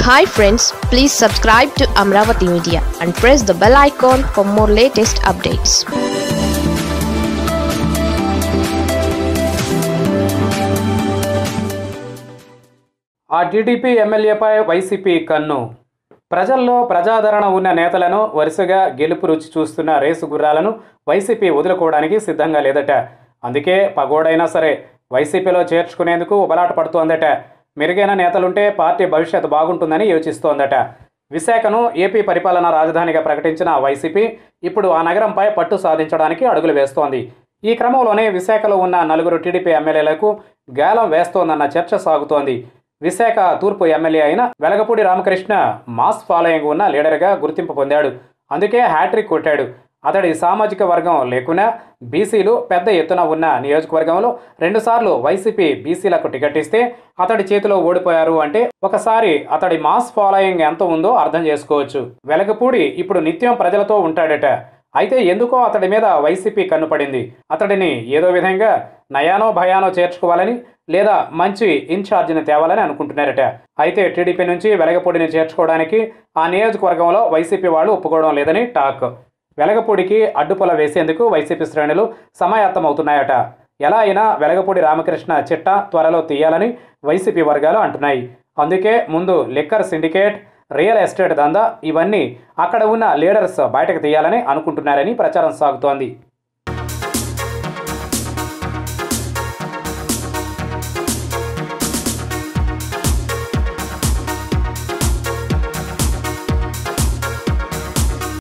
hi friends please subscribe to Amaravati media and press the bell icon for more latest updates ఆ TDP ఎమ్మెల్యేపై YCP కన్ను ప్రజల్లో ప్రజాదరణ ఉన్న నేతలను వరుసగా గెలుపు రుచి చూస్తున్న రేసు గుర్రాలను వైసీపీ వదులుకోవడానికి సిద్ధంగా లేదట అందుకే పగోడైనా సరే వైసీపీలో చేర్చుకునేందుకు ఉబలాట పడుతోందట మెరుగైన నేతలుంటే పార్టీ భవిష్యత్తు బాగుంటుందని యోచిస్తోందట విశాఖను ఏపీ పరిపాలనా రాజధానిగా ప్రకటించిన వైసీపీ ఇప్పుడు ఆ నగరంపై పట్టు సాధించడానికి అడుగులు వేస్తోంది ఈ క్రమంలోనే విశాఖలో ఉన్న నలుగురు టీడీపీ ఎమ్మెల్యేలకు గాలం వేస్తోందన్న చర్చ సాగుతోంది విశాఖ తూర్పు ఎమ్మెల్యే అయిన వెలగపూడి రామకృష్ణ మాస్ ఫాలోయింగ్ ఉన్న లీడర్గా గుర్తింపు పొందాడు అందుకే హ్యాట్రిక్ కొట్టాడు అతడి సామాజిక వర్గం లేకున్నా బీసీలు పెద్ద ఎత్తున ఉన్న నియోజకవర్గంలో రెండుసార్లు వైసీపీ బీసీలకు టికెట్ ఇస్తే అతడి చేతిలో ఓడిపోయారు అంటే ఒకసారి అతడి మాస్ ఫాలోయింగ్ ఎంత ఉందో అర్థం చేసుకోవచ్చు వెలగపూడి ఇప్పుడు నిత్యం ప్రజలతో ఉంటాడట అయితే ఎందుకో అతడి మీద వైసీపీ కన్నుపడింది అతడిని ఏదో విధంగా నయానో భయానో చేర్చుకోవాలని లేదా మంచి ఇన్ఛార్జిని తేవాలని అనుకుంటున్నారట అయితే టీడీపీ నుంచి వెలగపూడిని చేర్చుకోవడానికి ఆ నియోజకవర్గంలో వైసీపీ వాళ్ళు ఒప్పుకోవడం లేదని టాక్ వెలగపూడికి అడ్డుపొల వేసేందుకు వైసీపీ శ్రేణులు సమాయత్తమవుతున్నాయట ఎలా అయినా వెలగపూడి రామకృష్ణ చిట్ట త్వరలో తీయాలని వైసీపీ వర్గాలు అంటున్నాయి అందుకే ముందు లిక్కర్ సిండికేట్ రియల్ ఎస్టేట్ దందా ఇవన్నీ అక్కడ ఉన్న లీడర్స్ బయటకు తీయాలని అనుకుంటున్నారని ప్రచారం సాగుతోంది